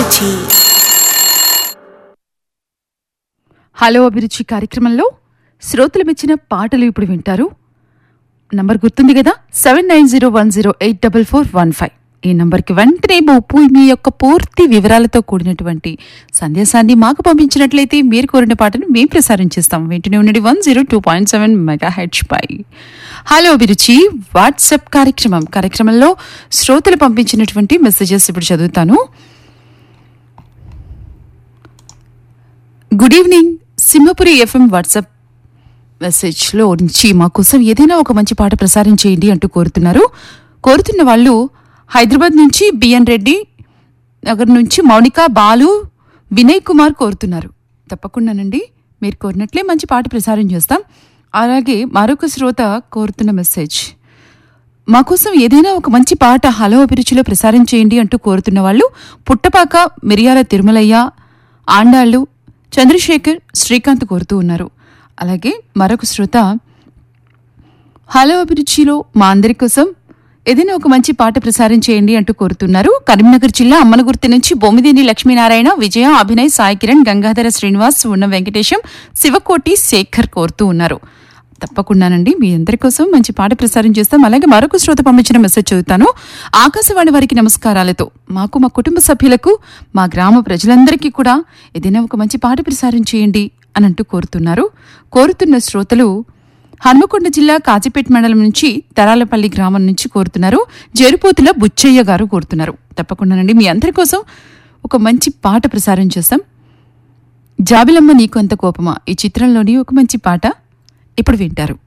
అభిరుచి హలో అభిరుచి కార్యక్రమంలో శ్రోతలు మెచ్చిన పాటలు ఇప్పుడు వింటారు నంబర్ గుర్తుంది కదా seven nine zero one zero eight double four one five ఈ నంబర్కి వెంటనే ఉప్పు మీ యొక్క పూర్తి వివరాలతో కూడినటువంటి సందేశాన్ని మాకు పంపించినట్లయితే మీరు కోరిన పాటను మేము ప్రసారం చేస్తాం వెంటనే ఉండండి one zero two point seven mega H పై హలో అభిరుచి వాట్సాప్ కార్యక్రమం కార్యక్రమంలో శ్రోతలు పంపించినటువంటి మెసేజెస్ ఇప్పుడు చదువుతాను good evening Simhapuri F M WhatsApp మెసేజ్లో నుంచి మా కోసం ఏదైనా ఒక మంచి పాట ప్రసారం చేయండి అంటూ కోరుతున్నారు కోరుతున్న వాళ్ళు హైదరాబాద్ నుంచి బిఎన్ రెడ్డి నగర్ నుంచి మౌనిక బాలు వినయ్ కుమార్ కోరుతున్నారు తప్పకుండానండి మీరు కోరినట్లే మంచి పాట ప్రసారం చేస్తాం అలాగే మరొక శ్రోత కోరుతున్న మెసేజ్ మా కోసం ఏదైనా ఒక మంచి పాట హలో అభిరుచిలో ప్రసారం చేయండి అంటూ కోరుతున్న వాళ్ళు పుట్టపాక మిరియాల తిరుమలయ్య ఆండాళ్ళు చంద్రశేఖర్ శ్రీకాంత్ కోరుతూ ఉన్నారు అలాగే మరొక శ్రోత హలో అభిరుచిలో మా అందరి కోసం ఏదైనా ఒక మంచి పాట ప్రసారం చేయండి అంటూ కోరుతున్నారు కరీంనగర్ జిల్లా అమ్మనగుర్తి నుంచి బొమ్మిదేని లక్ష్మీనారాయణ విజయ అభినయ్ సాయి కిరణ్ గంగాధర శ్రీనివాస్ ఉన్న వెంకటేశం శివకోటి శేఖర్ కోరుతూ ఉన్నారు తప్పకుండానండి మీ అందరి కోసం మంచి పాట ప్రసారం చేస్తాం అలాగే మరొక శ్రోత పంపించిన మెసేజ్ చదువుతాను ఆకాశవాణి వారికి నమస్కారాలతో మాకు మా కుటుంబ సభ్యులకు మా గ్రామ ప్రజలందరికీ కూడా ఏదైనా ఒక మంచి పాట ప్రసారం చేయండి అని అంటూ కోరుతున్నారు కోరుతున్న శ్రోతలు హన్మకొండ జిల్లా కాజీపేట మండలం నుంచి తరాలపల్లి గ్రామం నుంచి కోరుతున్నారు జరుపోతుల బుచ్చయ్య గారు కోరుతున్నారు తప్పకుండానండి మీ అందరి కోసం ఒక మంచి పాట ప్రసారం చేస్తాం జాబిలమ్మ నీకు అంత కోపమా ఈ చిత్రంలోని ఒక మంచి పాట ఇప్పుడు వింటారు